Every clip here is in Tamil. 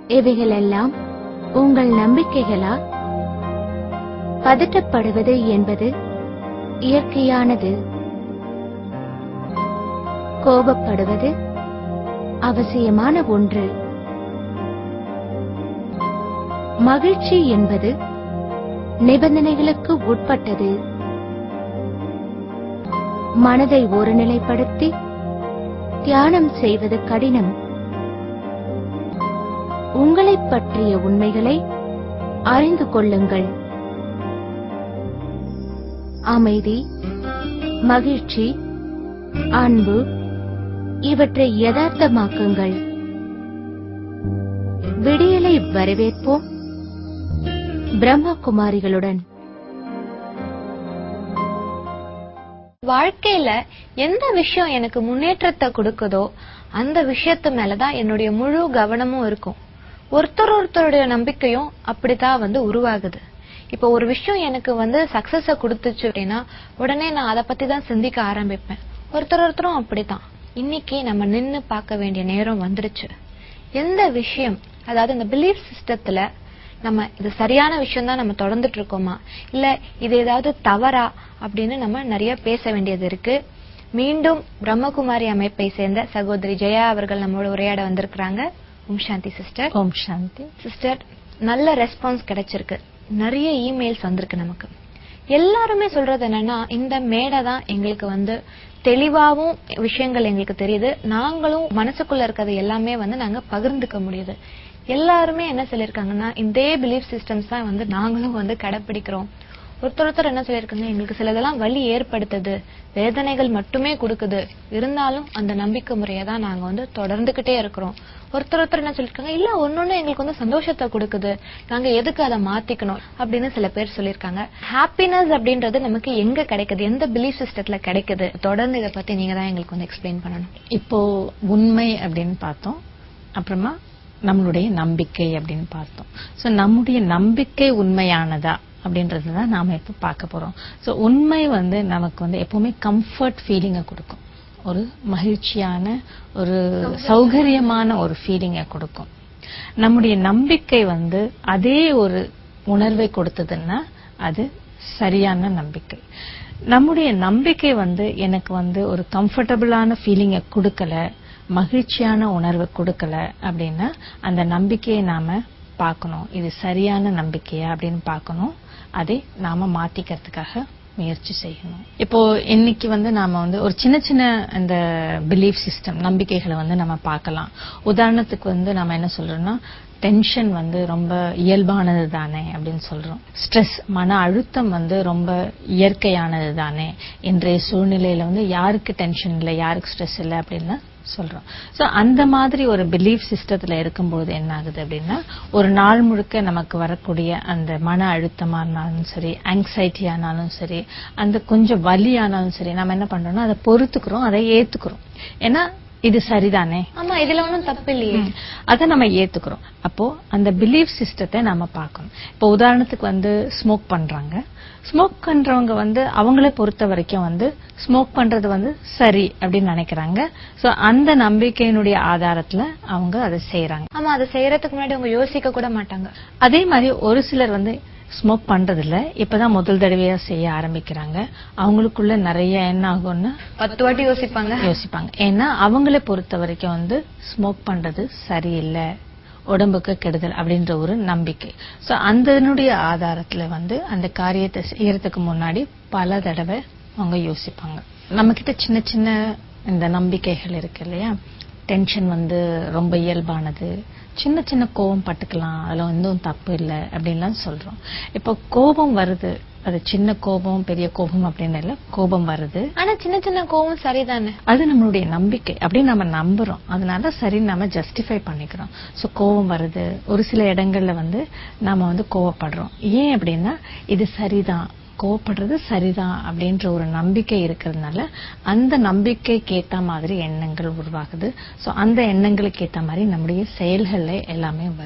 இவைகளெல்லாம் உங்கள் நம்பிக்கைகளா பதட்டப்படுவது என்பது இயற்கையானது கோபப்படுவது அவசியமான ஒன்று மகிழ்ச்சி என்பது நிபந்தனைகளுக்கு உட்பட்டது மனதை ஒருநிலைப்படுத்தி தியானம் செய்வது கடினம் உங்களைப் பற்றிய உண்மைகளை அறிந்து கொள்ளுங்கள் அமைதி மகிழ்ச்சி அன்பு இவற்றை யதார்த்தமாக்குங்கள் விடியலை வரவேற்போம் பிரம்மகுமாரிகளுடன் வாழ்க்கையில எந்த விஷயம் எனக்கு முன்னேற்றத்தை கொடுக்குதோ அந்த விஷயத்து மேலதான் என்னுடைய முழு கவனமும் இருக்கும் ஒருத்தர் ஒருத்தருடைய நம்பிக்கையும் அப்படித்தான் வந்து உருவாகுது இப்போ ஒரு விஷயம் எனக்கு வந்து சக்சஸ கொடுத்துச்சு அப்படின்னா உடனே நான் அதை பத்தி தான் சிந்திக்க ஆரம்பிப்பேன் ஒருத்தர் ஒருத்தரும் அப்படித்தான் இன்னைக்கு நம்ம நின்னு பார்க்க வேண்டிய நேரம் வந்துருச்சு எந்த விஷயம் அதாவது இந்த பிலீஃப் சிஸ்டத்துல நம்ம இது சரியான விஷயம் தான் நம்ம தொடர்ந்துட்டு இருக்கோமா இல்ல இது ஏதாவது தவறா அப்படின்னு நம்ம நிறைய பேச வேண்டியது இருக்கு மீண்டும் பிரம்மகுமாரி அமைப்பை சேர்ந்த சகோதரி ஜெயா அவர்கள் நம்மளோட உரையாட வந்திருக்கிறாங்க ஓம் சாந்தி சிஸ்டர் ஓம் சாந்தி சிஸ்டர் நல்ல ரெஸ்பான்ஸ் கிடைச்சிருக்கு நிறைய இமெயில்ஸ் வந்திருக்கு நமக்கு எல்லாருமே சொல்றது என்னன்னா இந்த மேடை தான் எங்களுக்கு வந்து தெளிவாவும் விஷயங்கள் எங்களுக்கு தெரியுது நாங்களும் மனசுக்குள்ள இருக்கிறது எல்லாமே வந்து நாங்க பகிர்ந்துக்க முடியுது எல்லாருமே என்ன சொல்லியிருக்காங்கன்னா இதே பிலீஃப் சிஸ்டம்ஸ் தான் வந்து நாங்களும் வந்து கடைப்பிடிக்கிறோம் ஒருத்தர் ஒருத்தர் என்ன சொல்லியிருக்காங்க எங்களுக்கு சிலதெல்லாம் வலி ஏற்படுத்துது வேதனைகள் மட்டுமே கொடுக்குது இருந்தாலும் அந்த நம்பிக்கை முறையை தான் நாங்க வந்து தொடர்ந்துகிட்டே இருக்கிறோம் ஒருத்தர் ஒருத்தர் என்ன சொல்லியிருக்காங்க இல்ல ஒன்னொன்னு எங்களுக்கு வந்து சந்தோஷத்தை கொடுக்குது நாங்க எதுக்கு அதை மாத்திக்கணும் அப்படின்னு சில பேர் சொல்லியிருக்காங்க ஹாப்பினஸ் அப்படின்றது நமக்கு எங்க கிடைக்குது எந்த பிலீஃப் சிஸ்டத்துல கிடைக்குது தொடர்ந்து இதை பத்தி நீங்க தான் எங்களுக்கு வந்து எக்ஸ்பிளைன் பண்ணணும் இப்போ உண்மை அப்படின்னு பார்த்தோம் அப்புறமா நம்மளுடைய நம்பிக்கை அப்படின்னு பார்த்தோம் சோ நம்முடைய நம்பிக்கை உண்மையானதா அப்படின்றது தான் நாம இப்ப பார்க்க போறோம் சோ உண்மை வந்து நமக்கு வந்து எப்பவுமே கம்ஃபர்ட் ஃபீலிங்கை கொடுக்கும் ஒரு மகிழ்ச்சியான ஒரு சௌகரியமான ஒரு ஃபீலிங்கை கொடுக்கும் நம்முடைய நம்பிக்கை வந்து அதே ஒரு உணர்வை கொடுத்ததுன்னா அது சரியான நம்பிக்கை நம்முடைய நம்பிக்கை வந்து எனக்கு வந்து ஒரு கம்ஃபர்டபுளான ஃபீலிங்கை கொடுக்கல மகிழ்ச்சியான உணர்வை கொடுக்கல அப்படின்னா அந்த நம்பிக்கையை நாம பார்க்கணும் இது சரியான நம்பிக்கையா அப்படின்னு பார்க்கணும் அதை நாம மாத்திக்கிறதுக்காக முயற்சி செய்யணும் இப்போ இன்னைக்கு வந்து நாம வந்து ஒரு சின்ன சின்ன இந்த பிலீஃப் சிஸ்டம் நம்பிக்கைகளை வந்து நம்ம பார்க்கலாம் உதாரணத்துக்கு வந்து நம்ம என்ன சொல்றோம்னா டென்ஷன் வந்து ரொம்ப இயல்பானது தானே அப்படின்னு சொல்றோம் ஸ்ட்ரெஸ் மன அழுத்தம் வந்து ரொம்ப இயற்கையானது தானே இன்றைய சூழ்நிலையில வந்து யாருக்கு டென்ஷன் இல்லை யாருக்கு ஸ்ட்ரெஸ் இல்லை அப்படின்னு சொல்றோம் சோ அந்த மாதிரி ஒரு பிலீஃப் சிஸ்டத்துல இருக்கும்போது என்ன ஆகுது அப்படின்னா ஒரு நாள் முழுக்க நமக்கு வரக்கூடிய அந்த மன அழுத்தமா இருந்தாலும் சரி ஆங்ஸைட்டி ஆனாலும் சரி அந்த கொஞ்சம் வலி ஆனாலும் சரி நம்ம என்ன பண்றோம்னா அதை பொறுத்துக்கிறோம் அதை ஏத்துக்கிறோம் ஏன்னா இது சரிதானே ஆமா இதுல ஒண்ணும் தப்பு இல்லையே அதை நம்ம ஏத்துக்கிறோம் அப்போ அந்த பிலீஃப் சிஸ்டத்தை நாம பார்க்கணும் இப்போ உதாரணத்துக்கு வந்து ஸ்மோக் பண்றாங்க ஸ்மோக் பண்றவங்க வந்து அவங்கள பொறுத்த வரைக்கும் வந்து ஸ்மோக் பண்றது வந்து சரி அப்படின்னு நினைக்கிறாங்க சோ அந்த நம்பிக்கையினுடைய ஆதாரத்துல அவங்க அதை செய்யறாங்க ஆமா அதை செய்யறதுக்கு முன்னாடி அவங்க யோசிக்க கூட மாட்டாங்க அதே மாதிரி ஒரு சிலர் வந்து ஸ்மோக் பண்றது இல்ல இப்பதான் முதல் தடவையா செய்ய ஆரம்பிக்கிறாங்க அவங்களுக்குள்ள நிறைய என்ன ஆகும்னா பத்து வாட்டி யோசிப்பாங்க யோசிப்பாங்க ஏன்னா அவங்கள பொறுத்த வரைக்கும் வந்து ஸ்மோக் பண்றது சரியில்லை உடம்புக்கு கெடுதல் அப்படின்ற ஒரு நம்பிக்கை சோ அதனுடைய ஆதாரத்துல வந்து அந்த காரியத்தை செய்யறதுக்கு முன்னாடி பல தடவை அவங்க யோசிப்பாங்க நம்ம கிட்ட சின்ன சின்ன இந்த நம்பிக்கைகள் இருக்கு இல்லையா டென்ஷன் வந்து ரொம்ப இயல்பானது சின்ன சின்ன கோபம் பட்டுக்கலாம் அதுல ஒன்றும் தப்பு இல்லை அப்படின்லாம் சொல்றோம் இப்போ கோபம் வருது அது சின்ன கோபம் பெரிய கோபம் அப்படின்னு இல்ல கோபம் வருது ஆனா சின்ன சின்ன கோவம் சரிதானே அது நம்மளுடைய நம்பிக்கை அப்படின்னு நம்ம நம்புறோம் அதனால சரி நம்ம ஜஸ்டிஃபை பண்ணிக்கிறோம் சோ கோபம் வருது ஒரு சில இடங்கள்ல வந்து நாம வந்து கோவப்படுறோம் ஏன் அப்படின்னா இது சரிதான் கோவப்படுறது சரிதான் அப்படின்ற ஒரு நம்பிக்கை இருக்கிறதுனால அந்த நம்பிக்கைக்கு ஏத்த மாதிரி எண்ணங்கள் உருவாகுது சோ அந்த எண்ணங்களுக்கு ஏத்த மாதிரி நம்முடைய செயல்கள்ல எல்லாமே வருது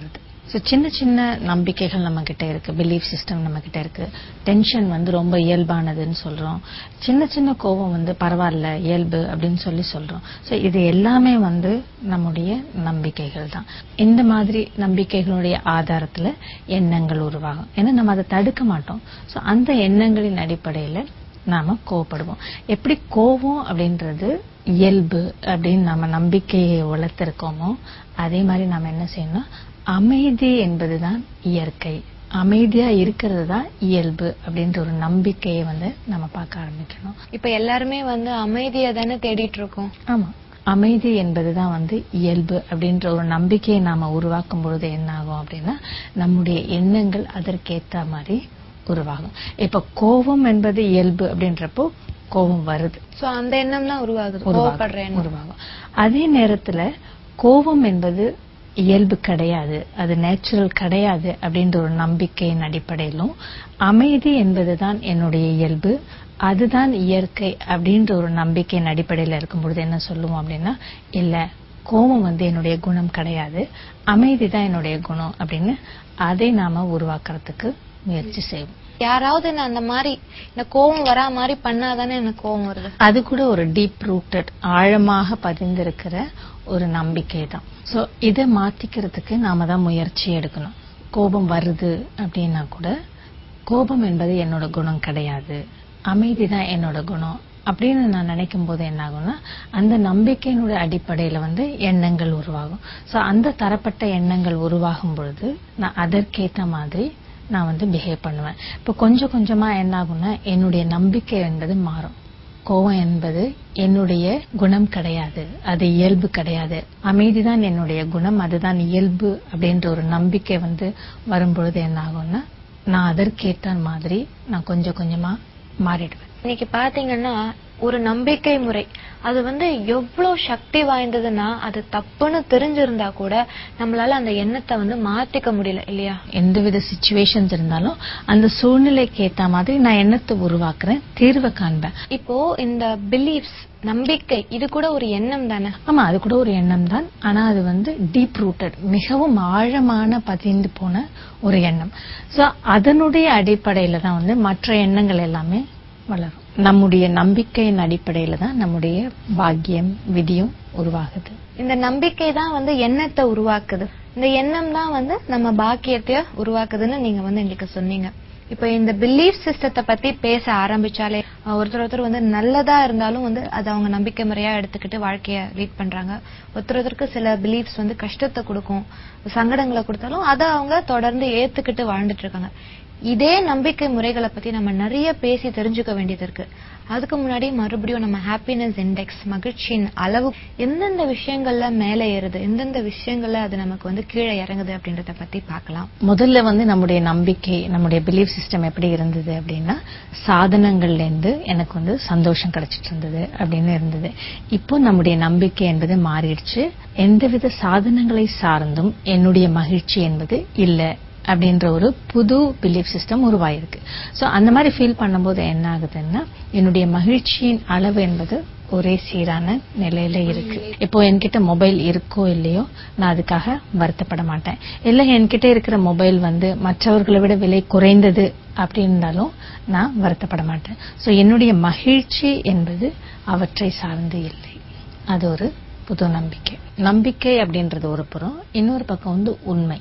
ஸோ சின்ன சின்ன நம்பிக்கைகள் நம்ம கிட்ட இருக்கு பிலீஃப் சிஸ்டம் நம்ம கிட்ட இருக்கு டென்ஷன் வந்து ரொம்ப இயல்பானதுன்னு சொல்றோம் சின்ன சின்ன கோபம் வந்து பரவாயில்ல இயல்பு அப்படின்னு சொல்லி சொல்றோம் ஸோ இது எல்லாமே வந்து நம்முடைய நம்பிக்கைகள் தான் இந்த மாதிரி நம்பிக்கைகளுடைய ஆதாரத்துல எண்ணங்கள் உருவாகும் ஏன்னா நம்ம அதை தடுக்க மாட்டோம் ஸோ அந்த எண்ணங்களின் அடிப்படையில நாம கோவப்படுவோம் எப்படி கோவம் அப்படின்றது இயல்பு அப்படின்னு நம்ம நம்பிக்கையை வளர்த்திருக்கோமோ அதே மாதிரி நாம என்ன செய்யணும் அமைதி என்பதுதான் இயற்கை அமைதியா இருக்கிறது தான் இயல்பு அப்படின்ற ஒரு நம்பிக்கையை வந்து நம்ம பார்க்க ஆரம்பிக்கணும் இப்ப எல்லாருமே வந்து அமைதியை தானே தேடிட்டு இருக்கோம் ஆமா அமைதி என்பதுதான் வந்து இயல்பு அப்படின்ற ஒரு நம்பிக்கையை நாம உருவாக்கும் பொழுது என்ன ஆகும் அப்படின்னா நம்முடைய எண்ணங்கள் அதற்கேத்த மாதிரி உருவாகும் இப்ப கோபம் என்பது இயல்பு அப்படின்றப்போ கோபம் வருது சோ அந்த எண்ணம் தான் உருவாகுது உருவாகும். கோவப்படுற எண்ணம் உருவாகும் அதே நேரத்துல கோபம் என்பது இயல்பு கிடையாது அது நேச்சுரல் கிடையாது அப்படின்ற ஒரு நம்பிக்கையின் அடிப்படையிலும் அமைதி என்பதுதான் என்னுடைய இயல்பு அதுதான் இயற்கை அப்படின்ற ஒரு நம்பிக்கையின் அடிப்படையில இருக்கும் பொழுது என்ன சொல்லுவோம் அப்படின்னா இல்ல கோபம் வந்து என்னுடைய குணம் கிடையாது அமைதி தான் என்னுடைய குணம் அப்படின்னு அதை நாம உருவாக்குறதுக்கு முயற்சி செய்வோம் யாராவது நான் அந்த மாதிரி இந்த கோவம் வரா மாதிரி பண்ணாதானே எனக்கு கோவம் வருது அது கூட ஒரு டீப் ரூட்டட் ஆழமாக பதிந்திருக்கிற ஒரு நம்பிக்கை தான் சோ இதை மாத்திக்கிறதுக்கு நாம தான் முயற்சி எடுக்கணும் கோபம் வருது அப்படின்னா கூட கோபம் என்பது என்னோட குணம் கிடையாது அமைதி தான் என்னோட குணம் அப்படின்னு நான் நினைக்கும் போது என்ன ஆகும்னா அந்த நம்பிக்கையினுடைய அடிப்படையில வந்து எண்ணங்கள் உருவாகும் சோ அந்த தரப்பட்ட எண்ணங்கள் உருவாகும் பொழுது நான் அதற்கேத்த மாதிரி நான் வந்து பிஹேவ் பண்ணுவேன் இப்போ கொஞ்சம் கொஞ்சமா என்ன ஆகும்னா என்னுடைய நம்பிக்கை என்பது மாறும் கோவம் என்பது என்னுடைய குணம் கிடையாது அது இயல்பு கிடையாது அமைதிதான் என்னுடைய குணம் அதுதான் இயல்பு அப்படின்ற ஒரு நம்பிக்கை வந்து வரும்பொழுது என்ன ஆகும்னா நான் அதற்கேற்ற மாதிரி நான் கொஞ்சம் கொஞ்சமா மாறிடுவேன் இன்னைக்கு பாத்தீங்கன்னா ஒரு நம்பிக்கை முறை அது வந்து எவ்வளவு சக்தி வாய்ந்ததுன்னா அது தப்புன்னு தெரிஞ்சிருந்தா கூட நம்மளால அந்த எண்ணத்தை வந்து மாத்திக்க முடியல இல்லையா எந்தவித சுச்சுவேஷன்ஸ் இருந்தாலும் அந்த சூழ்நிலைக்கு ஏத்த மாதிரி நான் எண்ணத்தை உருவாக்குறேன் தீர்வை காண்பேன் இப்போ இந்த பிலீஃப்ஸ் நம்பிக்கை இது கூட ஒரு எண்ணம் தானே ஆமா அது கூட ஒரு எண்ணம் தான் ஆனா அது வந்து டீப் ரூட்டட் மிகவும் ஆழமான பதிந்து போன ஒரு எண்ணம் சோ அதனுடைய அடிப்படையில தான் வந்து மற்ற எண்ணங்கள் எல்லாமே வளரும் நம்முடைய நம்பிக்கையின் அடிப்படையில தான் நம்முடைய பாக்கியம் விதியும் உருவாகுது இந்த நம்பிக்கை தான் வந்து எண்ணத்தை உருவாக்குது இந்த எண்ணம் தான் வந்து நம்ம பாக்கியத்தை உருவாக்குதுன்னு நீங்க வந்து எங்களுக்கு சொன்னீங்க இப்போ இந்த பிலீஃப் சிஸ்டத்தை பத்தி பேச ஆரம்பிச்சாலே அஹ், ஒருத்தர் ஒருத்தர் வந்து நல்லதா இருந்தாலும் வந்து அது அவங்க நம்பிக்கை முறையா எடுத்துக்கிட்டு வாழ்க்கைய லீட் பண்றாங்க ஒருத்தர் ஒருத்தருக்கு சில பிலீஃப்ஸ் வந்து கஷ்டத்தை கொடுக்கும் சங்கடங்களை கொடுத்தாலும் அதை அவங்க தொடர்ந்து ஏத்துக்கிட்டு வாழ்ந்துட்டு இருக்காங்க இதே நம்பிக்கை முறைகளை பத்தி நம்ம நிறைய பேசி தெரிஞ்சுக்க வேண்டியது இருக்கு அதுக்கு முன்னாடி மறுபடியும் நம்ம ஹாப்பினஸ் இண்டெக்ஸ் மகிழ்ச்சியின் அளவு எந்தெந்த விஷயங்கள்ல மேலே ஏறுது எந்தெந்த விஷயங்கள்ல அது நமக்கு வந்து கீழே இறங்குது அப்படின்றத பத்தி பார்க்கலாம் முதல்ல வந்து நம்முடைய நம்பிக்கை நம்முடைய பிலீஃப் சிஸ்டம் எப்படி இருந்தது அப்படின்னா சாதனங்கள்ல இருந்து எனக்கு வந்து சந்தோஷம் கிடைச்சிட்டு இருந்தது அப்படின்னு இருந்தது இப்போ நம்முடைய நம்பிக்கை என்பது மாறிடுச்சு எந்தவித சாதனங்களை சார்ந்தும் என்னுடைய மகிழ்ச்சி என்பது இல்ல அப்படின்ற ஒரு புது பிலீஃப் சிஸ்டம் உருவாயிருக்கு சோ அந்த மாதிரி ஃபீல் பண்ணும்போது என்ன ஆகுதுன்னா என்னுடைய மகிழ்ச்சியின் அளவு என்பது ஒரே சீரான நிலையில இருக்கு இப்போ என்கிட்ட மொபைல் இருக்கோ இல்லையோ நான் அதுக்காக வருத்தப்பட மாட்டேன் இல்ல என்கிட்ட இருக்கிற மொபைல் வந்து மற்றவர்களை விட விலை குறைந்தது அப்படி இருந்தாலும் நான் வருத்தப்பட மாட்டேன் சோ என்னுடைய மகிழ்ச்சி என்பது அவற்றை சார்ந்து இல்லை அது ஒரு புது நம்பிக்கை நம்பிக்கை அப்படின்றது ஒரு புறம் இன்னொரு பக்கம் வந்து உண்மை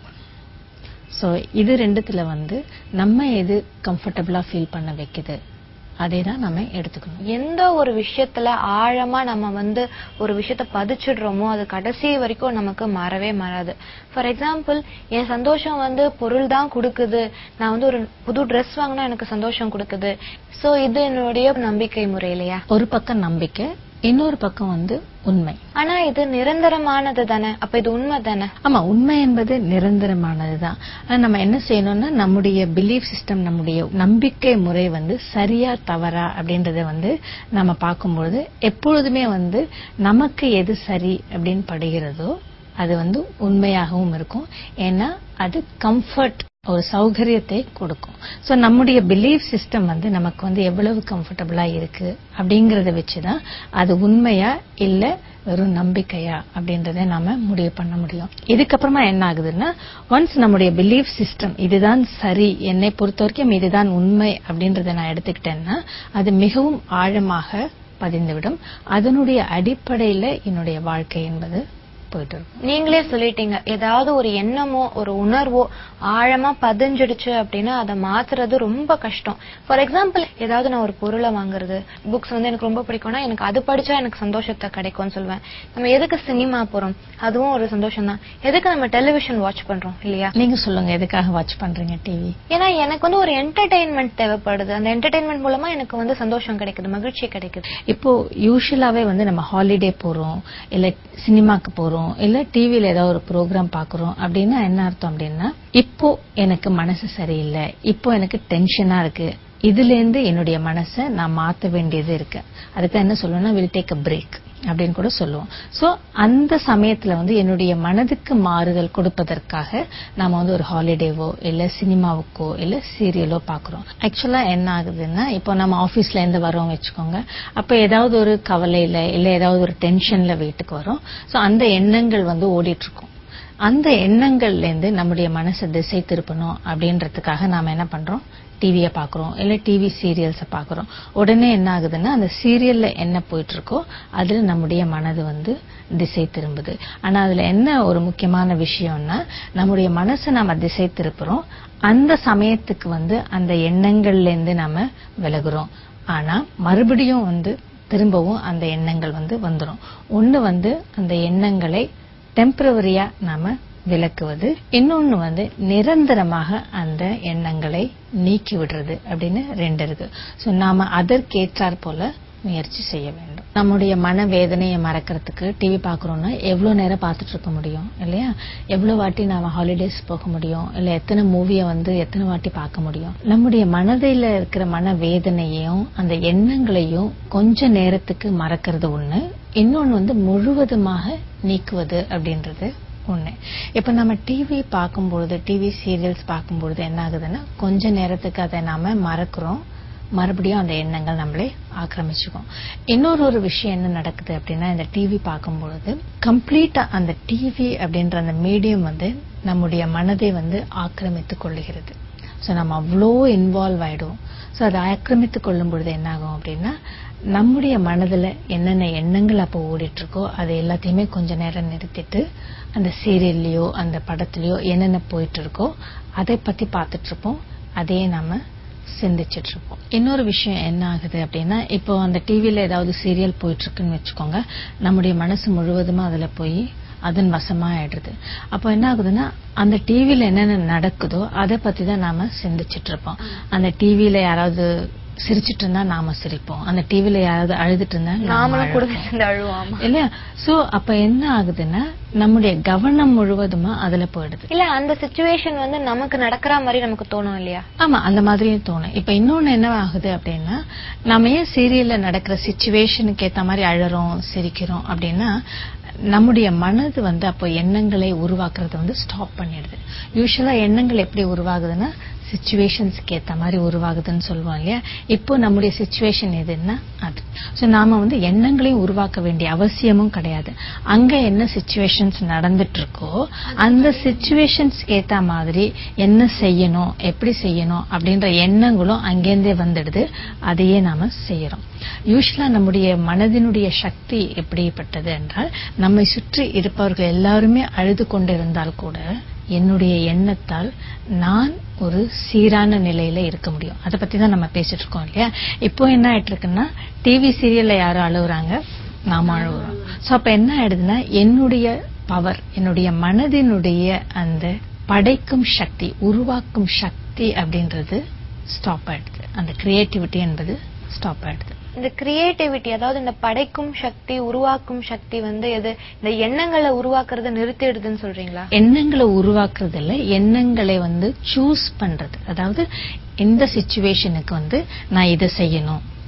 சோ இது ரெண்டுத்துல வந்து நம்ம எது கம்ஃபர்டபுளா ஃபீல் பண்ண வைக்குது அதே தான் நம்ம எடுத்துக்கணும் எந்த ஒரு விஷயத்துல ஆழமா நம்ம வந்து ஒரு விஷயத்த பதிச்சிடுறோமோ அது கடைசி வரைக்கும் நமக்கு மாறவே மாறாது ஃபார் எக்ஸாம்பிள் என் சந்தோஷம் வந்து பொருள் தான் கொடுக்குது நான் வந்து ஒரு புது Dress வாங்கினா எனக்கு சந்தோஷம் கொடுக்குது சோ இது என்னுடைய நம்பிக்கை முறை இல்லையா ஒரு பக்கம் நம்பிக்கை இன்னொரு பக்கம் வந்து உண்மை ஆனா இது நிரந்தரமானது தானே அப்ப இது உண்மை தானே ஆமா உண்மை என்பது நிரந்தரமானதுதான் ஆனா நம்ம என்ன செய்யணும்னா நம்முடைய பிலீஃப் சிஸ்டம் நம்முடைய நம்பிக்கை முறை வந்து சரியா தவறா அப்படின்றத வந்து நம்ம பார்க்கும்பொழுது எப்பொழுதுமே வந்து நமக்கு எது சரி அப்படின்னு படுகிறதோ அது வந்து உண்மையாகவும் இருக்கும் ஏன்னா அது கம்ஃபர்ட் ஒரு சௌகரியத்தை கொடுக்கும் சோ நம்முடைய பிலீஃப் சிஸ்டம் வந்து நமக்கு வந்து எவ்வளவு கம்ஃபர்டபுளா இருக்கு அப்படிங்கறத வச்சுதான் அது உண்மையா இல்ல வெறும் நம்பிக்கையா அப்படின்றத நாம முடிவு பண்ண முடியும் இதுக்கப்புறமா என்ன ஆகுதுன்னா ஒன்ஸ் நம்முடைய பிலீஃப் சிஸ்டம் இதுதான் சரி என்னை பொறுத்த வரைக்கும் இதுதான் உண்மை அப்படின்றத நான் எடுத்துக்கிட்டேன்னா அது மிகவும் ஆழமாக பதிந்துவிடும் அதனுடைய அடிப்படையில என்னுடைய வாழ்க்கை என்பது போயிட்டு இருக்கும் நீங்களே சொல்லிட்டீங்க ஏதாவது ஒரு எண்ணமோ ஒரு உணர்வோ ஆழமா பதிஞ்சிடுச்சு அப்படின்னா அதை மாத்துறது ரொம்ப கஷ்டம் ஃபார் எக்ஸாம்பிள் ஏதாவது நான் ஒரு பொருளை வாங்குறது புக்ஸ் வந்து எனக்கு ரொம்ப பிடிக்கும்னா எனக்கு அது படிச்சா எனக்கு சந்தோஷத்தை கிடைக்கும்னு சொல்லுவேன் நம்ம எதுக்கு சினிமா போறோம் அதுவும் ஒரு சந்தோஷம் தான் எதுக்கு நம்ம டெலிவிஷன் வாட்ச் பண்றோம் இல்லையா நீங்க சொல்லுங்க எதுக்காக வாட்ச் பண்றீங்க டிவி ஏன்னா எனக்கு வந்து ஒரு என்டர்டைன்மெண்ட் தேவைப்படுது அந்த என்டர்டைன்மெண்ட் மூலமா எனக்கு வந்து சந்தோஷம் கிடைக்குது மகிழ்ச்சி கிடைக்குது இப்போ யூஷுவலாவே வந்து நம்ம ஹாலிடே போறோம் இல்ல சினிமாக்கு போறோம் இல்ல டிவில ஏதாவது ஒரு ப்ரோக்ராம் பாக்குறோம் அப்படின்னா என்ன அர்த்தம் அப்படின்னா இப்போ எனக்கு மனசு சரியில்லை இப்போ எனக்கு டென்ஷனா இருக்கு இதுல இருந்து என்னுடைய மனசை நான் மாத்த வேண்டியது இருக்கு அதுக்கு என்ன சொல்லுவேன்னா வில் டேக் அ பிரேக் அப்படின்னு கூட சொல்லுவோம் சோ அந்த சமயத்துல வந்து என்னுடைய மனதுக்கு மாறுதல் கொடுப்பதற்காக நாம வந்து ஒரு ஹாலிடேவோ இல்ல சினிமாவுக்கோ இல்ல சீரியலோ பாக்குறோம் ஆக்சுவலா என்ன ஆகுதுன்னா இப்போ நம்ம ஆபீஸ்ல இருந்து வரோம் வச்சுக்கோங்க அப்ப ஏதாவது ஒரு கவலையில இல்ல ஏதாவது ஒரு டென்ஷன்ல வீட்டுக்கு வரோம் சோ அந்த எண்ணங்கள் வந்து ஓடிட்டு இருக்கும் அந்த எண்ணங்கள்ல இருந்து நம்முடைய மனசை திசை திருப்பணும் அப்படின்றதுக்காக நாம என்ன பண்றோம் டிவிய பாக்குறோம் இல்ல டிவி சீரியல்ஸ பாக்குறோம் உடனே என்ன ஆகுதுன்னா அந்த சீரியல்ல என்ன போயிட்டு இருக்கோ அதுல நம்முடைய மனது வந்து திசை திரும்புது ஆனா அதுல என்ன ஒரு முக்கியமான விஷயம்னா நம்முடைய மனசை நாம திசை திருப்புறோம் அந்த சமயத்துக்கு வந்து அந்த எண்ணங்கள்ல இருந்து நாம விலகுறோம் ஆனா மறுபடியும் வந்து திரும்பவும் அந்த எண்ணங்கள் வந்து வந்துரும் ஒண்ணு வந்து அந்த எண்ணங்களை டெம்பரவரியா நாம விலக்குவது இன்னொன்னு வந்து நிரந்தரமாக அந்த எண்ணங்களை நீக்கி விடுறது அப்படின்னு ரெண்டு இருக்கு சோ நாம அதற்கேற்றாற் போல முயற்சி செய்ய வேண்டும் நம்முடைய மன வேதனையை மறக்கிறதுக்கு டிவி பாக்குறோம்னா எவ்வளவு நேரம் பார்த்துட்டு இருக்க முடியும் இல்லையா எவ்வளவு வாட்டி நாம ஹாலிடேஸ் போக முடியும் இல்ல எத்தனை மூவிய வந்து எத்தனை வாட்டி பார்க்க முடியும் நம்முடைய மனதில இருக்கிற மன வேதனையையும் அந்த எண்ணங்களையும் கொஞ்ச நேரத்துக்கு மறக்கிறது ஒண்ணு இன்னொன்னு வந்து முழுவதுமாக நீக்குவது அப்படின்றது ஒண்ணு இப்ப நம்ம டிவி பார்க்கும்பொழுது டிவி சீரியல்ஸ் பார்க்கும்பொழுது என்ன ஆகுதுன்னா கொஞ்ச நேரத்துக்கு அதை நாம மறக்கிறோம் மறுபடியும் அந்த எண்ணங்கள் நம்மளே ஆக்கிரமிச்சுக்கும் இன்னொரு ஒரு விஷயம் என்ன நடக்குது அப்படின்னா இந்த டிவி பார்க்கும்பொழுது கம்ப்ளீட்டா அந்த டிவி அப்படின்ற அந்த மீடியம் வந்து நம்முடைய மனதை வந்து ஆக்கிரமித்துக் கொள்ளுகிறது சோ நம்ம அவ்வளோ இன்வால்வ் ஆயிடுவோம் சோ அதை ஆக்கிரமித்துக் கொள்ளும் பொழுது என்ன ஆகும் அப்படின்னா நம்முடைய மனதுல என்னென்ன எண்ணங்கள் அப்போ ஓடிட்டு இருக்கோ அதை எல்லாத்தையுமே கொஞ்ச நேரம் நிறுத்திட்டு அந்த சீரியல்லையோ அந்த படத்துலயோ என்னென்ன போயிட்டு இருக்கோ அதை பத்தி பார்த்துட்டு இருப்போம் அதையே நாம சிந்திச்சிட்டு இருப்போம் இன்னொரு விஷயம் என்ன ஆகுது அப்படின்னா இப்போ அந்த டிவில ஏதாவது சீரியல் போயிட்டு இருக்குன்னு வச்சுக்கோங்க நம்முடைய மனசு முழுவதுமா அதுல போய் அதன் வசமா ஆயிடுது அப்போ என்ன ஆகுதுன்னா அந்த டிவில என்னென்ன நடக்குதோ அதை பத்தி தான் நாம சிந்திச்சிட்டு இருப்போம் அந்த டிவில யாராவது சிரிச்சிட்டு இருந்தா நாம சிரிப்போம் அந்த டிவில யாராவது அழுதுட்டு இருந்தா நாம நாமளும் கூட அழுவோம். சேர்ந்து அழுவோம் ஆமா. இல்லையா சோ அப்ப என்ன ஆகுதுன்னா நம்முடைய கவனம் முழுவதுமா அதுல போயிடுது இல்ல அந்த சுச்சுவேஷன் வந்து நமக்கு நடக்கிற மாதிரி நமக்கு தோணும் இல்லையா ஆமா அந்த மாதிரியும் தோணும் இப்ப இன்னொன்னு என்ன ஆகுது அப்படின்னா நம்ம ஏன் சீரியல்ல நடக்கிற சுச்சுவேஷனுக்கு ஏத்த மாதிரி அழறோம் சிரிக்கிறோம் அப்படின்னா நம்முடைய மனது வந்து அப்போ எண்ணங்களை உருவாக்குறத வந்து ஸ்டாப் பண்ணிடுது யூஸ்வலா எண்ணங்கள் எப்படி உருவாகுதுன்னா சுச்சுவேஷன்ஸ்க்கு ஏத்த மாதிரி உருவாகுதுன்னு சொல்லுவோம் இல்லையா இப்போ நம்முடைய சுச்சுவேஷன் எதுன்னா அது சோ நாம வந்து எண்ணங்களையும் உருவாக்க வேண்டிய அவசியமும் கிடையாது அங்க என்ன சுச்சுவேஷன்ஸ் நடந்துட்டு இருக்கோ அந்த சுச்சுவேஷன்ஸ்க்கு ஏத்த மாதிரி என்ன செய்யணும் எப்படி செய்யணும் அப்படின்ற எண்ணங்களும் அங்கேருந்தே வந்துடுது அதையே நாம செய்யறோம் யூஸ்வலா நம்முடைய மனதினுடைய சக்தி எப்படிப்பட்டது என்றால் நம்மை சுற்றி இருப்பவர்கள் எல்லாருமே அழுது கொண்டிருந்தால் கூட என்னுடைய எண்ணத்தால் நான் ஒரு சீரான நிலையில இருக்க முடியும் அதை பத்தி தான் நம்ம பேசிட்டு இருக்கோம் இல்லையா இப்போ என்ன ஆயிட்டு இருக்குன்னா டிவி சீரியல்ல யாரும் அழுகுறாங்க நாம அழுகுறோம் சோ அப்ப என்ன ஆயிடுதுன்னா என்னுடைய பவர் என்னுடைய மனதினுடைய அந்த படைக்கும் சக்தி உருவாக்கும் சக்தி அப்படின்றது ஸ்டாப் ஆயிடுது அந்த கிரியேட்டிவிட்டி என்பது ஸ்டாப் ஆயிடுது இந்த கிரியேட்டிவிட்டி அதாவது இந்த படைக்கும் சக்தி உருவாக்கும் சக்தி வந்து எது இந்த எண்ணங்களை உருவாக்குறத நிறுத்திடுதுன்னு சொல்றீங்களா எண்ணங்களை உருவாக்குறது இல்ல எண்ணங்களை வந்து சூஸ் பண்றது அதாவது இந்த சுச்சுவேஷனுக்கு வந்து நான் இதை செய்யணும்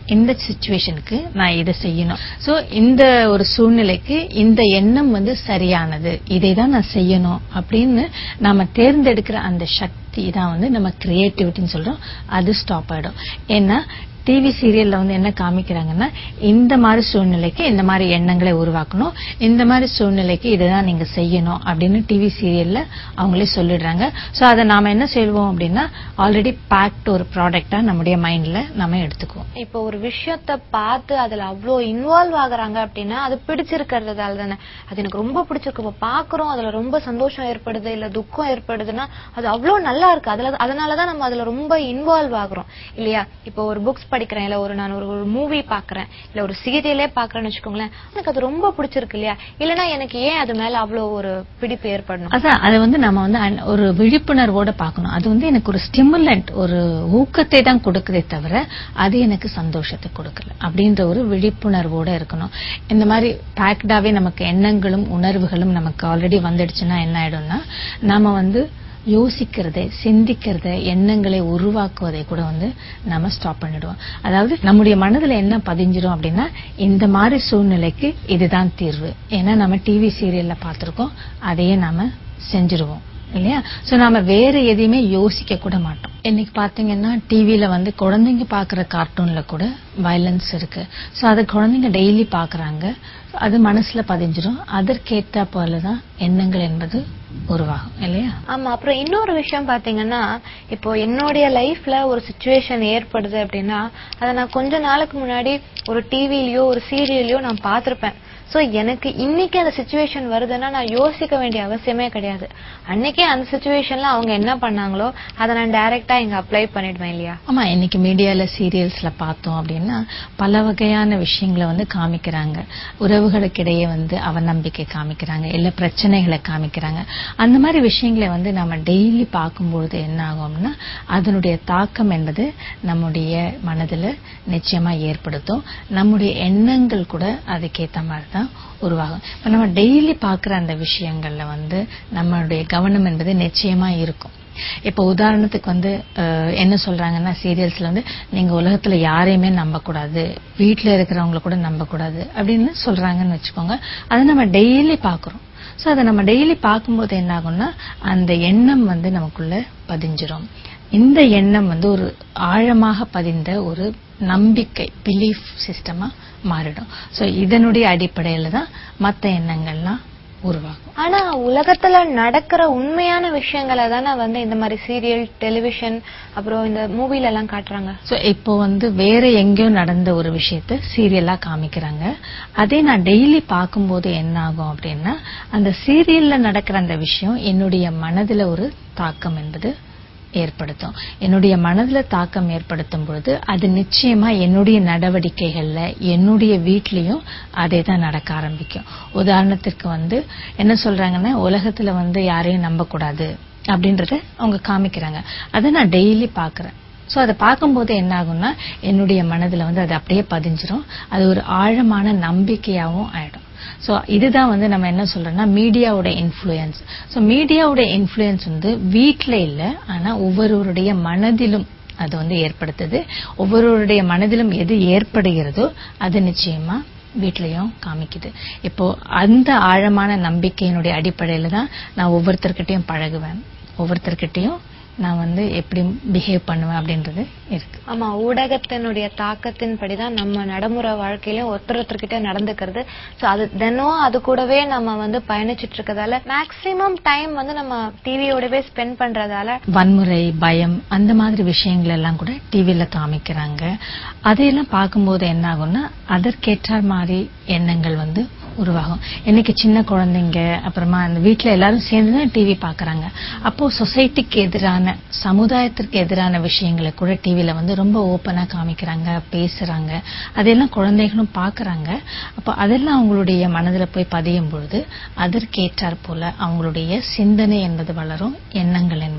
இந்த சுச்சுவேஷனுக்கு நான் இதை செய்யணும் சோ இந்த ஒரு சூழ்நிலைக்கு இந்த எண்ணம் வந்து சரியானது இதை தான் நான் செய்யணும் அப்படின்னு நாம தேர்ந்தெடுக்கிற அந்த சக்தி தான் வந்து நம்ம கிரியேட்டிவிட்டின்னு சொல்றோம் அது ஸ்டாப் ஆயிடும் ஏன்னா டிவி சீரியல்ல வந்து என்ன காமிக்கிறாங்கன்னா இந்த மாதிரி சூழ்நிலைக்கு இந்த மாதிரி எண்ணங்களை உருவாக்கணும் இந்த மாதிரி சூழ்நிலைக்கு இதுதான் நீங்க செய்யணும் அப்படின்னு டிவி சீரியல்ல அவங்களே சொல்லிடுறாங்க சோ அதை நாம என்ன செய்வோம் அப்படின்னா ஆல்ரெடி பேக்ட் ஒரு ப்ராடக்டா நம்முடைய மைண்ட்ல நம்ம எடுத்துக்குவோம் இப்போ ஒரு விஷயத்த பார்த்து அதுல அவ்வளோ இன்வால்வ் ஆகுறாங்க அப்படின்னா அது பிடிச்சிருக்கிறதால தானே அது எனக்கு ரொம்ப பிடிச்சிருக்கு இப்போ பாக்குறோம் அதுல ரொம்ப சந்தோஷம் ஏற்படுது இல்ல துக்கம் ஏற்படுதுன்னா அது அவ்வளோ நல்லா இருக்கு அதுல அதனாலதான் நம்ம அதுல ரொம்ப இன்வால்வ் ஆகுறோம் இல்லையா இப்போ ஒரு புக்ஸ் படிக்கிறேன் இல்ல ஒரு நான் ஒரு ஒரு மூவி பாக்குறேன் இல்ல ஒரு சீரியலே பாக்குறேன்னு வச்சுக்கோங்களேன் எனக்கு அது ரொம்ப பிடிச்சிருக்கு இல்லையா இல்லனா எனக்கு ஏன் அது மேல அவ்வளோ ஒரு பிடிப்பு ஏற்படணும் அதான் அதை வந்து நம்ம வந்து அன்- ஒரு விழிப்புணர்வோட பார்க்கணும் அது வந்து எனக்கு ஒரு ஸ்டிமுலண்ட் ஒரு ஊக்கத்தை தான் கொடுக்குதே தவிர அது எனக்கு சந்தோஷத்தை கொடுக்கல அப்படின்ற ஒரு விழிப்புணர்வோட இருக்கணும் இந்த மாதிரி பேக்டாவே நமக்கு எண்ணங்களும் உணர்வுகளும் நமக்கு ஆல்ரெடி வந்துடுச்சுன்னா என்ன ஆயிடும்னா நாம வந்து யோசிக்கிறதை சிந்திக்கிறதை எண்ணங்களை உருவாக்குவதை கூட வந்து நம்ம ஸ்டாப் பண்ணிடுவோம் அதாவது நம்முடைய மனதுல என்ன பதிஞ்சிரும் அப்படின்னா இந்த மாதிரி சூழ்நிலைக்கு இதுதான் தீர்வு ஏன்னா நம்ம டிவி சீரியல்ல பார்த்திருக்கோம் அதையே நாம செஞ்சிருவோம் இல்லையா சோ நாம வேற எதையுமே யோசிக்க கூட மாட்டோம் இன்னைக்கு பாத்தீங்கன்னா டிவில வந்து குழந்தைங்க பாக்குற கார்ட்டூன்ல கூட வயலன்ஸ் இருக்கு சோ அதை குழந்தைங்க டெய்லி பாக்குறாங்க அது மனசுல பதிஞ்சிரும் அதற்கேற்ற போலதான் எண்ணங்கள் என்பது உருவாகும் இல்லையா ஆமா அப்புறம் இன்னொரு விஷயம் பாத்தீங்கன்னா இப்போ என்னுடைய லைஃப்ல ஒரு சுச்சுவேஷன் ஏற்படுது அப்படின்னா அதை நான் கொஞ்ச நாளுக்கு முன்னாடி ஒரு டிவிலயோ ஒரு சீரியலையோ நான் பார்த்திருப்பேன் சோ எனக்கு இன்னைக்கு அந்த சுச்சுவேஷன் வருதுன்னா நான் யோசிக்க வேண்டிய அவசியமே கிடையாது அன்னைக்கே அந்த சுச்சுவேஷன்ல அவங்க என்ன பண்ணாங்களோ அதை நான் டைரக்டா இங்க அப்ளை பண்ணிடுவேன் இல்லையா ஆமா இன்னைக்கு மீடியால சீரியல்ஸ்ல பார்த்தோம் அப்படின்னா பல வகையான விஷயங்களை வந்து காமிக்கிறாங்க உறவுகளுக்கிடையே வந்து அவநம்பிக்கை காமிக்கிறாங்க இல்ல பிரச்சனைகளை காமிக்கிறாங்க அந்த மாதிரி விஷயங்களை வந்து நம்ம டெய்லி பார்க்கும்பொழுது என்ன ஆகும்னா அதனுடைய தாக்கம் என்பது நம்முடைய மனதுல நிச்சயமா ஏற்படுத்தும் நம்முடைய எண்ணங்கள் கூட அதுக்கேத்த மாதிரி தான் உருவாகும் இப்ப நம்ம டெய்லி பார்க்குற அந்த விஷயங்கள்ல வந்து நம்மளுடைய கவனம் என்பது நிச்சயமா இருக்கும் இப்ப உதாரணத்துக்கு வந்து அஹ், என்ன சொல்றாங்கன்னா சீரியல்ஸ்ல வந்து நீங்க உலகத்துல யாரையுமே நம்ப கூடாது வீட்ல இருக்கிறவங்கள கூட நம்ப கூடாது அப்படின்னு சொல்றாங்கன்னு வச்சுக்கோங்க அதை நம்ம டெய்லி பாக்குறோம் சோ அதை நம்ம டெய்லி பார்க்கும்போது என்ன ஆகும்னா அந்த எண்ணம் வந்து நமக்குள்ள பதிஞ்சிரும் இந்த எண்ணம் வந்து ஒரு ஆழமாக பதிந்த ஒரு நம்பிக்கை பிலீஃப் சிஸ்டமா மாறிடும் சோ இதனுடைய அடிப்படையில தான் மத்த எண்ணங்கள்லாம் உருவாகும் ஆனா உலகத்துல நடக்கிற உண்மையான விஷயங்களை தானே வந்து இந்த மாதிரி சீரியல் டெலிவிஷன் அப்புறம் இந்த மூவில எல்லாம் காட்டுறாங்க சோ இப்போ வந்து வேற எங்கேயோ நடந்த ஒரு விஷயத்த சீரியலா காமிக்கிறாங்க அதே நான் டெய்லி பார்க்கும்போது என்ன ஆகும் அப்படின்னா அந்த சீரியல்ல நடக்கிற அந்த விஷயம் என்னுடைய மனதுல ஒரு தாக்கம் என்பது ஏற்படுத்தும் என்னுடைய மனதுல தாக்கம் ஏற்படுத்தும் பொழுது அது நிச்சயமா என்னுடைய நடவடிக்கைகள்ல என்னுடைய வீட்லயும் அதே தான் நடக்க ஆரம்பிக்கும் உதாரணத்திற்கு வந்து என்ன சொல்றாங்கன்னா உலகத்துல வந்து யாரையும் நம்பக்கூடாது அப்படின்றத அவங்க காமிக்கிறாங்க அதை நான் டெய்லி பாக்குறேன் சோ அதை பார்க்கும்போது என்ன ஆகும்னா என்னுடைய மனதுல வந்து அது அப்படியே பதிஞ்சிரும் அது ஒரு ஆழமான நம்பிக்கையாவும் ஆயிடும் சோ இதுதான் வந்து நம்ம என்ன சொல்றோம்னா மீடியாவோட இன்ஃப்ளூயன்ஸ் சோ மீடியாவோட இன்ஃப்ளூயன்ஸ் வந்து வீட்ல இல்ல ஆனா ஒவ்வொருவருடைய மனதிலும் அது வந்து ஏற்படுத்துது ஒவ்வொருவருடைய மனதிலும் எது ஏற்படுகிறதோ அது நிச்சயமா வீட்லயும் காமிக்குது இப்போ அந்த ஆழமான நம்பிக்கையினுடைய அடிப்படையில தான் நான் ஒவ்வொருத்தர்கிட்டயும் பழகுவேன் ஒவ்வொருத்தர்கிட்டயும் நான் வந்து எப்படி பிஹேவ் பண்ணுவேன் அப்படின்றது இருக்கு ஆமா ஊடகத்தினுடைய தாக்கத்தின் படிதான் நம்ம நடைமுறை வாழ்க்கையிலும் ஒருத்தர் ஒருத்தர்கிட்ட நடந்துக்கிறது சோ அது தினம் அது கூடவே நம்ம வந்து பயணிச்சிட்டு இருக்கதால மேக்சிமம் டைம் வந்து நம்ம டிவியோடவே ஸ்பெண்ட் பண்றதால வன்முறை பயம் அந்த மாதிரி விஷயங்கள் எல்லாம் கூட டிவில காமிக்கிறாங்க அதையெல்லாம் பார்க்கும்போது என்ன ஆகும்னா அதற்கேற்ற மாதிரி எண்ணங்கள் வந்து உருவாகும் இன்னைக்கு சின்ன குழந்தைங்க அப்புறமா அந்த வீட்ல எல்லாரும் சேர்ந்து தான் டிவி பாக்குறாங்க அப்போ சொசைட்டிக்கு எதிரான சமுதாயத்திற்கு எதிரான விஷயங்களை கூட டிவில வந்து ரொம்ப ஓப்பனா காமிக்கிறாங்க பேசுறாங்க அதெல்லாம் குழந்தைகளும் பாக்குறாங்க அப்போ அதெல்லாம் அவங்களுடைய மனதுல போய் பதியும் பொழுது அதற்கேற்றாற் போல அவங்களுடைய சிந்தனை என்பது வளரும் எண்ணங்கள் என்பது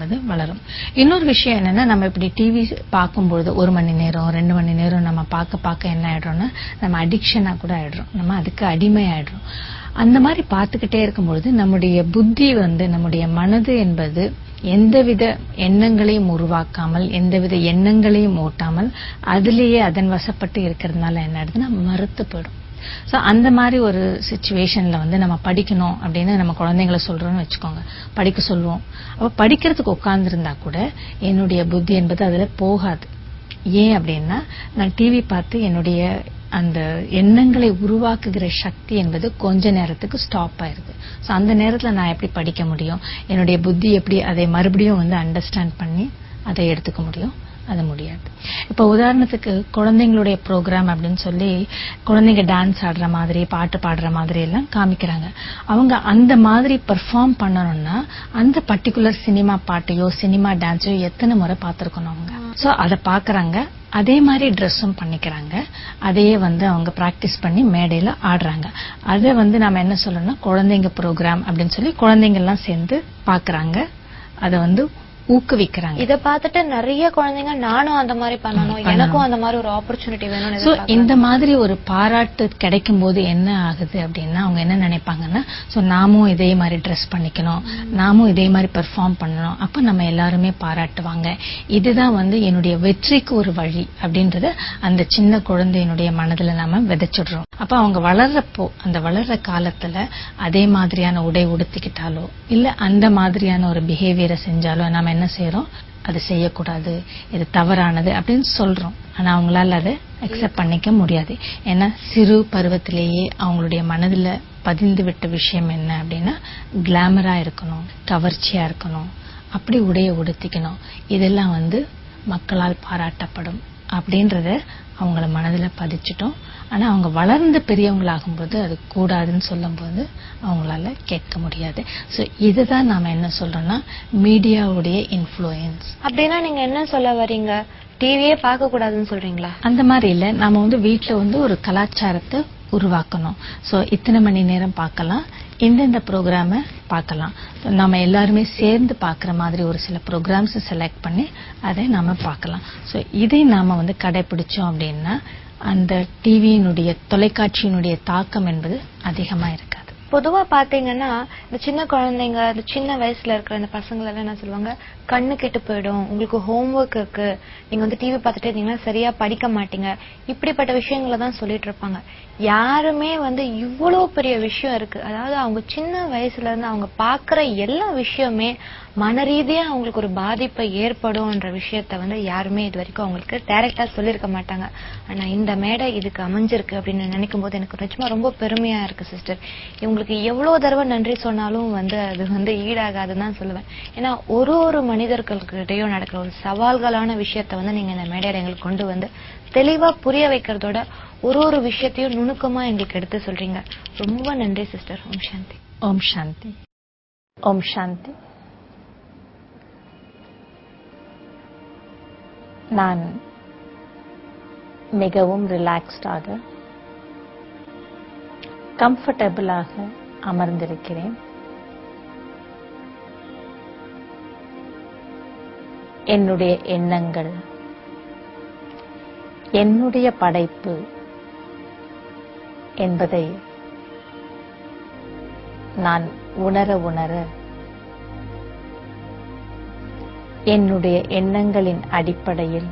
என்பது வளரும் இன்னொரு விஷயம் என்னன்னா நம்ம இப்படி டிவி பார்க்கும்பொழுது ஒரு மணி நேரம் ரெண்டு மணி நேரம் நம்ம பார்க்க பார்க்க என்ன ஆயிடுறோம்னா நம்ம அடிக்ஷனா கூட ஆயிடுறோம் நம்ம அதுக்கு அடிமை ஆயிடுறோம் அந்த மாதிரி பார்த்துக்கிட்டே இருக்கும்பொழுது நம்முடைய புத்தி வந்து நம்முடைய மனது என்பது எந்தவித எண்ணங்களையும் உருவாக்காமல் எந்தவித எண்ணங்களையும் ஓட்டாமல் அதிலேயே அதன் வசப்பட்டு இருக்கிறதுனால என்ன ஆயிடுதுன்னா மறுத்து போயிடும் சோ அந்த மாதிரி ஒரு சுச்சுவேஷன்ல வந்து நம்ம படிக்கணும் அப்படின்னு நம்ம குழந்தைங்களை சொல்றோம்னு வச்சுக்கோங்க படிக்க சொல்லுவோம் அப்ப படிக்கிறதுக்கு உட்கார்ந்திருந்தா கூட என்னுடைய புத்தி என்பது அதுல போகாது ஏன் அப்படின்னா நான் டிவி பார்த்து என்னுடைய அந்த எண்ணங்களை உருவாக்குகிற சக்தி என்பது கொஞ்ச நேரத்துக்கு ஸ்டாப் ஆயிருது சோ அந்த நேரத்துல நான் எப்படி படிக்க முடியும் என்னுடைய புத்தி எப்படி அதை மறுபடியும் வந்து அண்டர்ஸ்டாண்ட் பண்ணி அதை எடுத்துக்க முடியும் அது முடியாது இப்ப உதாரணத்துக்கு குழந்தைங்களுடைய ப்ரோக்ராம் அப்படின்னு சொல்லி குழந்தைங்க டான்ஸ் ஆடுற மாதிரி பாட்டு பாடுற மாதிரி எல்லாம் காமிக்கிறாங்க அவங்க அந்த மாதிரி பெர்ஃபார்ம் பண்ணணும்னா அந்த பர்டிகுலர் சினிமா பாட்டையோ சினிமா டான்ஸையோ எத்தனை முறை பார்த்திருக்கணும் அவங்க சோ அதை பாக்குறாங்க அதே மாதிரி ட்ரெஸ்ஸும் பண்ணிக்கிறாங்க அதையே வந்து அவங்க பிராக்டிஸ் பண்ணி மேடையில ஆடுறாங்க அதை வந்து நாம என்ன சொல்லணும்னா குழந்தைங்க ப்ரோக்ராம் அப்படின்னு சொல்லி குழந்தைங்க எல்லாம் சேர்ந்து பாக்குறாங்க அதை வந்து ஊக்குவிக்கிறாங்க இத பார்த்துட்டு நிறைய குழந்தைங்க நானும் அந்த மாதிரி பண்ணணும் எனக்கும் அந்த மாதிரி ஒரு ஆப்பர்ச்சுனிட்டி வேணும்னு சோ எதிர்பார்க்கறாங்க. இந்த மாதிரி ஒரு பாராட்டு கிடைக்கும் போது என்ன ஆகுது அப்படின்னா அவங்க என்ன நினைப்பாங்கன்னா சோ நாமும் இதே மாதிரி ட்ரெஸ் பண்ணிக்கணும் நாமும் இதே மாதிரி பெர்ஃபார்ம் பண்ணணும் அப்ப நம்ம எல்லாருமே பாராட்டுவாங்க இதுதான் வந்து என்னுடைய வெற்றிக்கு ஒரு வழி அப்படின்றத அந்த சின்ன குழந்தையினுடைய மனதுல நாம விதைச்சிடுறோம் அப்ப அவங்க வளர்றப்போ அந்த வளர்ற காலத்துல அதே மாதிரியான உடை உடுத்திக்கிட்டாலோ இல்ல அந்த மாதிரியான ஒரு பிஹேவியரை செஞ்சாலோ நாம என்ன செய்யறோம் அது செய்யக்கூடாது இது தவறானது அப்படின்னு சொல்றோம் ஆனா அவங்களால அதை அக்செப்ட் பண்ணிக்க முடியாது ஏன்னா சிறு பருவத்திலேயே அவங்களுடைய மனதுல பதிந்து விட்ட விஷயம் என்ன அப்படின்னா கிளாமரா இருக்கணும் கவர்ச்சியா இருக்கணும் அப்படி உடைய உடுத்திக்கணும் இதெல்லாம் வந்து மக்களால் பாராட்டப்படும் அப்படின்றத அவங்கள மனதுல பதிச்சிட்டோம் ஆனா அவங்க வளர்ந்து பெரியவங்களாகும்போது அது கூடாதுன்னு சொல்லும்போது அவங்களால கேட்க முடியாது சோ இதுதான் நாம என்ன சொல்றோம்னா மீடியாவுடைய இன்ஃப்ளூயன்ஸ் அப்படின்னா நீங்க என்ன சொல்ல வர்றீங்க டிவியே பார்க்க கூடாதுன்னு சொல்றீங்களா அந்த மாதிரி இல்ல நாம வந்து வீட்ல வந்து ஒரு கலாச்சாரத்தை உருவாக்கணும் சோ இத்தனை மணி நேரம் பார்க்கலாம் இந்தந்த ப்ரோக்ராம பார்க்கலாம் நாம எல்லாருமே சேர்ந்து பார்க்குற மாதிரி ஒரு சில ப்ரோக்ராம்ஸ் செலக்ட் பண்ணி அதை நாம பார்க்கலாம் சோ இதை நாம வந்து கடைபிடிச்சோம் அப்படின்னா அந்த டிவியினுடைய தொலைக்காட்சியினுடைய தாக்கம் என்பது அதிகமா இருக்காது பொதுவா பாத்தீங்கன்னா இந்த சின்ன குழந்தைங்க இந்த சின்ன வயசுல இருக்கிற இந்த பசங்க எல்லாம் என்ன சொல்லுவாங்க கண்ணு கெட்டு போயிடும் உங்களுக்கு ஹோம்ஒர்க் இருக்கு நீங்க வந்து டிவி பார்த்துட்டு இருந்தீங்கன்னா சரியா படிக்க மாட்டீங்க இப்படிப்பட்ட விஷயங்களை தான் சொல்லிட்டு இருப்பாங்க யாருமே வந்து இவ்வளவு பெரிய விஷயம் இருக்கு அதாவது அவங்க சின்ன வயசுல இருந்து அவங்க பாக்குற எல்லா விஷயமே மன ரீதியா அவங்களுக்கு ஒரு பாதிப்பை ஏற்படும்ன்ற விஷயத்த வந்து யாருமே இது வரைக்கும் அவங்களுக்கு டைரக்டா சொல்லியிருக்க மாட்டாங்க ஆனா இந்த மேடை இதுக்கு அமைஞ்சிருக்கு அப்படின்னு நினைக்கும் போது எனக்கு நிஜமா ரொம்ப பெருமையா இருக்கு சிஸ்டர் இவங்களுக்கு எவ்வளவு தடவை நன்றி சொன்னாலும் வந்து அது வந்து ஈடாகாதுன்னு தான் சொல்லுவேன் ஏன்னா ஒரு ஒரு மனிதர்களுக்கிட்டையும் நடக்கிற ஒரு சவால்களான விஷயத்த வந்து நீங்க இந்த மேடையில எங்களுக்கு கொண்டு வந்து தெளிவா புரிய வைக்கிறதோட ஒரு ஒரு விஷயத்தையும் நுணுக்கமா எங்களுக்கு எடுத்து சொல்றீங்க ரொம்ப நன்றி சிஸ்டர் ஓம் சாந்தி ஓம் சாந்தி ஓம் சாந்தி நான் மிகவும் ரிலாக்ஸ்டாக கம்ஃபர்டபுளாக அமர்ந்திருக்கிறேன் என்னுடைய எண்ணங்கள் என்னுடைய படைப்பு என்பதை நான் உணர உணர என்னுடைய எண்ணங்களின் அடிப்படையில்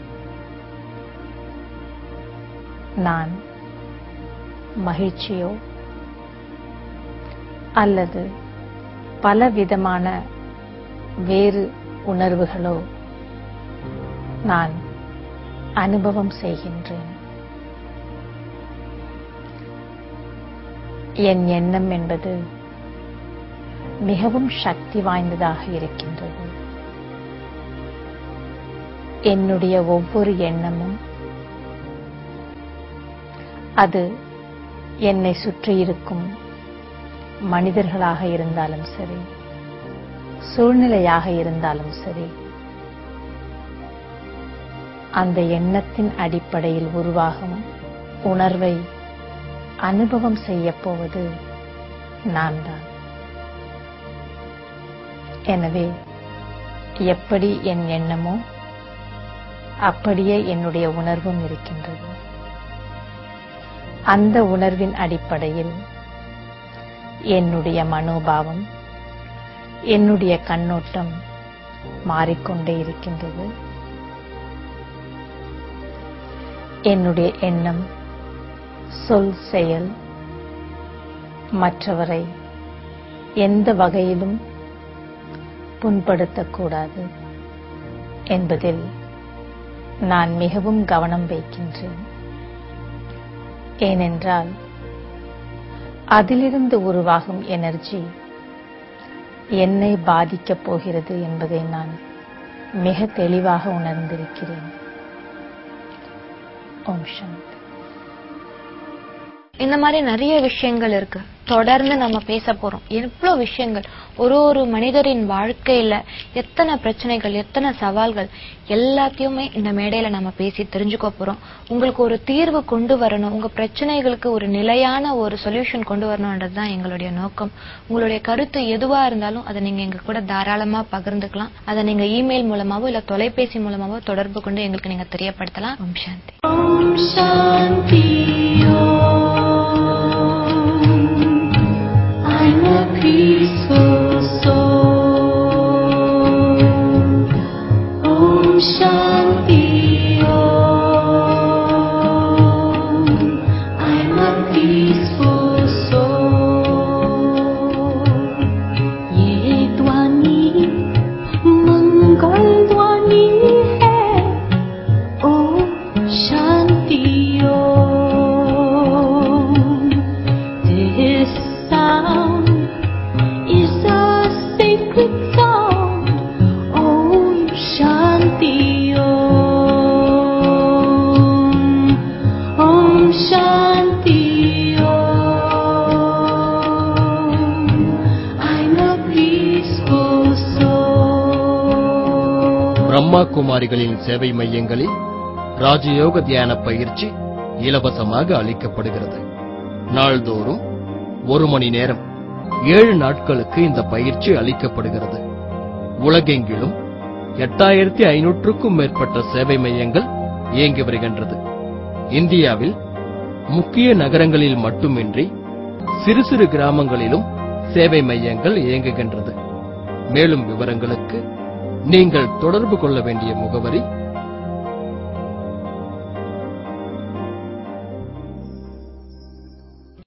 நான் மகிழ்ச்சியோ அல்லது பலவிதமான வேறு உணர்வுகளோ நான் அனுபவம் செய்கின்றேன் என் எண்ணம் என்பது மிகவும் சக்தி வாய்ந்ததாக இருக்கின்றது என்னுடைய ஒவ்வொரு எண்ணமும் அது என்னை சுற்றி இருக்கும் மனிதர்களாக இருந்தாலும் சரி சூழ்நிலையாக இருந்தாலும் சரி அந்த எண்ணத்தின் அடிப்படையில் உருவாகும் உணர்வை அனுபவம் செய்யப் போவது நான் தான் எனவே எப்படி என் எண்ணமோ அப்படியே என்னுடைய உணர்வும் இருக்கின்றது அந்த உணர்வின் அடிப்படையில் என்னுடைய மனோபாவம் என்னுடைய கண்ணோட்டம் மாறிக்கொண்டே இருக்கின்றது என்னுடைய எண்ணம் சொல் செயல் மற்றவரை எந்த வகையிலும் புண்படுத்தக்கூடாது என்பதில் நான் மிகவும் கவனம் வைக்கின்றேன் ஏனென்றால் அதிலிருந்து உருவாகும் எனர்ஜி என்னை பாதிக்கப் போகிறது என்பதை நான் மிக தெளிவாக உணர்ந்திருக்கிறேன் ஓம் சாந்தி இந்த மாதிரி நிறைய விஷயங்கள் இருக்கு தொடர்ந்து நம்ம பேச போறோம் எவ்வளவு விஷயங்கள் ஒரு ஒரு மனிதரின் வாழ்க்கையில எத்தனை பிரச்சனைகள் எத்தனை சவால்கள் எல்லாத்தையுமே இந்த மேடையில நம்ம பேசி தெரிஞ்சுக்க போறோம் உங்களுக்கு ஒரு தீர்வு கொண்டு வரணும் உங்க பிரச்சனைகளுக்கு ஒரு நிலையான ஒரு சொல்யூஷன் கொண்டு வரணும்ன்றது தான் எங்களுடைய நோக்கம் உங்களுடைய கருத்து எதுவா இருந்தாலும் அதை நீங்க எங்க கூட தாராளமா பகிர்ந்துக்கலாம் அதை நீங்க இமெயில் மூலமாவோ இல்ல தொலைபேசி மூலமாவோ தொடர்பு கொண்டு எங்களுக்கு நீங்க தெரியப்படுத்தலாம் ஓம் சாந்தி Om Shanti Om. I'm a peaceful soul. Om Shanti Om. I'm a peaceful soul. ये ध्वनि मंगल ध्वनि है Om Shanti Om. This sound is a sacred sound. Om Shanti Om. Om Shanti Om. I'm a peaceful soul. Brahma குமாரிகளின் சேவை மையங்களில் ராஜயோக தியான பயிற்சி இலவசமாக அளிக்கப்படுகிறது நாள்தோறும் ஒரு மணி நேரம் ஏழு நாட்களுக்கு இந்த பயிற்சி அளிக்கப்படுகிறது உலகெங்கிலும் எட்டாயிரத்தி ஐநூற்றுக்கும் மேற்பட்ட சேவை மையங்கள் இயங்கி வருகின்றது இந்தியாவில் முக்கிய நகரங்களில் மட்டுமின்றி சிறு சிறு கிராமங்களிலும் சேவை மையங்கள் இயங்குகின்றது மேலும் விவரங்களுக்கு நீங்கள் தொடர்பு கொள்ள வேண்டிய முகவரி